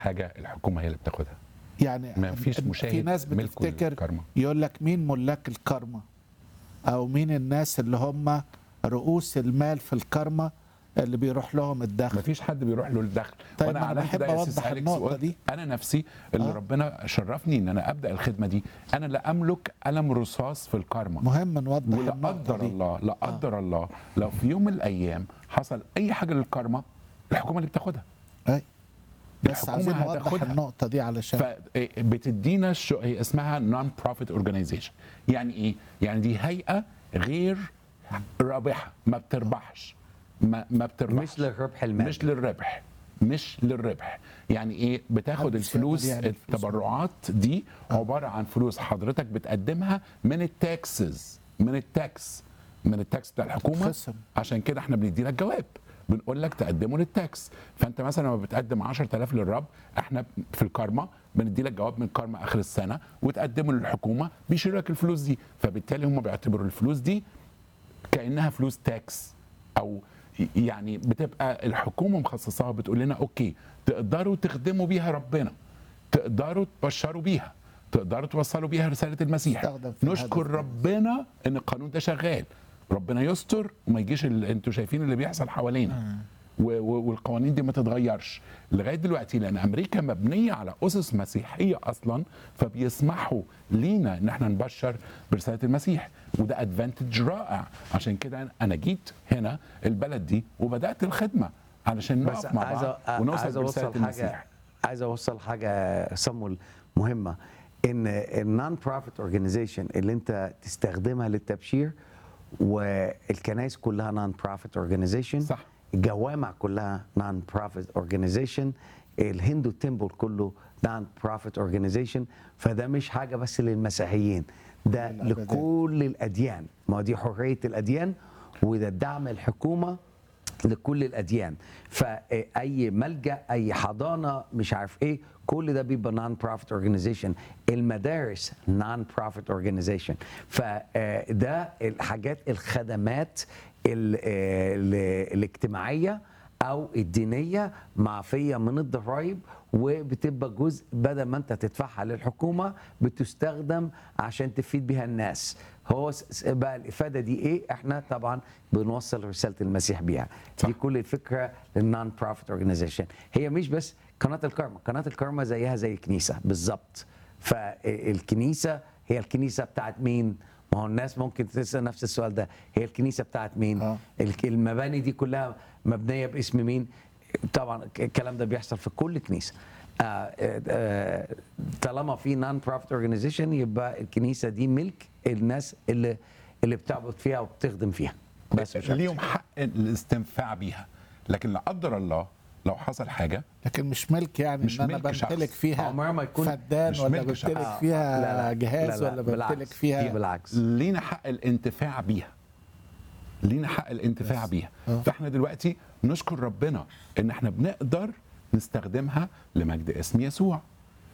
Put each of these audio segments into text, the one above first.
حاجه الحكومه هي اللي بتاخدها يعني ما فيش في مشاهد ناس ملكه بتفتكر للكرمة. يقول لك مين ملاك الكرمة او مين الناس اللي هم رؤوس المال في الكرمة اللي بيروح لهم ما الدخل فيش حد بيروح له الدخل طيب وانا ما أنا عملت بحب ده يا أستاذ أوضح أليكس النقطة وقلت دي. انا نفسي اللي آه. ربنا شرفني ان انا ابدا الخدمه دي انا لا املك قلم رصاص في الكرمه مهم نوضح ولا النقطة قدر دي الله لا قدر الله لو في يوم من الايام حصل اي حاجه للكرمه الحكومه اللي بتاخدها أي. بس الحكومة عايزين نوضح هتاخدها. النقطة دي علشان فبتدينا الشو... هي اسمها نون بروفيت اورجانيزيشن يعني ايه يعني دي هيئه غير رابحه ما بتربحش ما, ما بتربحش مش للربح المالي مش للربح مش للربح يعني ايه بتاخد محدش الفلوس يقدر يعمل فلوس. التبرعات دي عباره عن فلوس حضرتك بتقدمها من التاكسز من التاكس من التاكس بتاع الحكومه خصم. عشان كده احنا بندي لك جواب بنقول لك تقدمه للتاكس فانت مثلا لما بتقدم 10000 للرب احنا في الكارما بندي لك جواب من كارما اخر السنه وتقدمه للحكومه بيشيلوا لك الفلوس دي فبالتالي هم بيعتبروا الفلوس دي كانها فلوس تاكس او يعني بتبقى الحكومه مخصصاها بتقول لنا اوكي تقدروا تخدموا بيها ربنا تقدروا تبشروا بيها تقدروا توصلوا بيها رساله المسيح تستخدم في نشكر الهدف ده. ربنا ان القانون ده شغال ربنا يستر وما يجيش ال... انتوا شايفين اللي بيحصل حوالينا و... و... والقوانين دي ما تتغيرش لغايه دلوقتي لان امريكا مبنيه على اسس مسيحيه اصلا فبيسمحوا لينا ان احنا نبشر برساله المسيح وده ادفانتج رائع عشان كده انا جيت هنا البلد دي وبدات الخدمه علشان بس نقف مع عايز بعض أ- ونوصل عايز برساله اوصل حاجه المسيح عايز اوصل حاجه صمول مهمه ان النون بروفيت اورجانيزيشن اللي انت تستخدمها للتبشير والكنائس كلها نون بروفيت اورجانيزيشن صح. الجوامع كلها نون بروفيت اورجانيزيشن الهندو تمبل كله نون بروفيت اورجانيزيشن فده مش حاجه بس للمسيحيين ده للأبدان. لكل الاديان ما دي حريه الاديان وده دعم الحكومه لكل الاديان فاي ملجا اي حضانه مش عارف ايه كل ده بيبقى نون بروفيت اورجانيزيشن المدارس نون بروفيت اورجانيزيشن فده الحاجات الخدمات ال- ال- الاجتماعيه او الدينيه معفيه من الضرائب وبتبقى جزء بدل ما انت تدفعها للحكومه بتستخدم عشان تفيد بيها الناس هو س- س- بقى الافاده دي ايه احنا طبعا بنوصل رساله المسيح بيها صح. دي كل الفكره للنون بروفيت اورجانيزيشن هي مش بس قناه الكارما قناه الكارما زيها زي الكنيسه بالظبط فالكنيسه هي الكنيسه بتاعت مين ما هو الناس ممكن تسال نفس السؤال ده هي الكنيسه بتاعت مين آه. الك- المباني دي كلها مبنيه باسم مين طبعا الكلام ده بيحصل في كل كنيسه آه، آه، آه، طالما في نون بروفيت اورجانيزيشن يبقى الكنيسه دي ملك الناس اللي اللي بتعبد فيها وبتخدم فيها بس مش أكتر. ليهم حق الاستنفاع بيها لكن لا قدر الله لو حصل حاجه لكن مش ملك يعني مش ان انا ملك شخص. بمتلك فيها عمرها ما يكون- فدان مش ولا ملك شخص. بمتلك آه، فيها لا، لا، جهاز لا، لا، ولا بالعكس. بمتلك فيها دي بالعكس لينا حق الانتفاع بيها لينا حق الانتفاع بيها آه. فاحنا دلوقتي نشكر ربنا ان احنا بنقدر نستخدمها لمجد اسم يسوع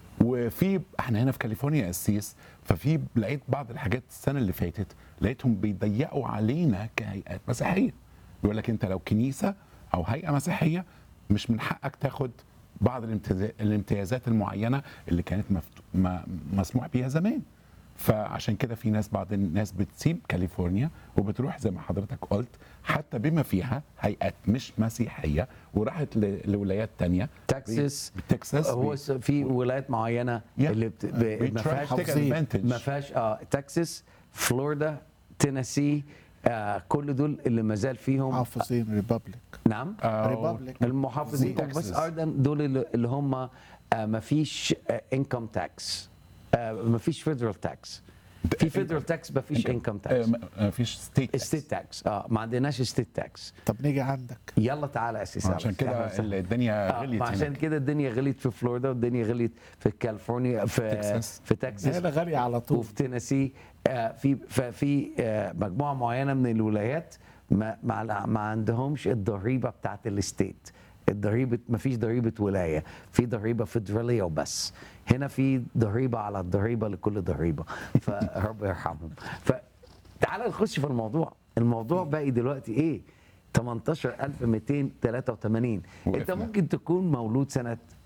وفي احنا هنا في كاليفورنيا يا قسيس ففي لقيت بعض الحاجات السنه اللي فاتت لقيتهم بيضيقوا علينا كهيئات مسيحيه يقول لك انت لو كنيسه او هيئه مسيحيه مش من حقك تاخد بعض الامتياز- الامتيازات المعينه اللي كانت مفتو... ما... مسموح بيها زمان فعشان كده في ناس بعض الناس بتسيب كاليفورنيا وبتروح زي ما حضرتك قلت حتى بما فيها هيئات مش مسيحيه وراحت ل... لولايات تانية تكساس تكساس هو س- في ولايات معينه Yeah. اللي بت... ب... We ما try فيهاش to take حافظين. advantage. ما فيهاش اه تكساس فلوريدا تينيسي آه كل دول اللي ما زال فيهم حافظين ريبابليك نعم آه، ريبابليك المحافظين Texas. بس ايضا دول اللي اللي هم آه ما فيش انكم تاكس ما فيش فيدرال تاكس في فيدرال تاكس ما فيش انكم تاكس ما فيش ستيت ستيت تاكس اه ما عندناش ستيت تاكس طب نيجي عندك يلا تعالى يا اسيس عشان أليكس. كده أهلاً وسهلاً. الدنيا آه، غليت ما عشان هناك. كده الدنيا غليت في فلوريدا والدنيا غليت في كاليفورنيا في تكساس. في هي تكساس اللي غالية على طول وفي تينيسي آه، في ففي آه، مجموعه معينه من الولايات ما ما, ما عندهمش الضريبه بتاعت الستيت الضريبه ما فيش ضريبه ولايه في ضريبه فيدراليه وبس هنا في ضريبه على الضريبه لكل ضريبه فرب يرحمهم فتعال نخش في الموضوع الموضوع باقي دلوقتي ايه 18283 انت وقفنا. ممكن تكون مولود سنه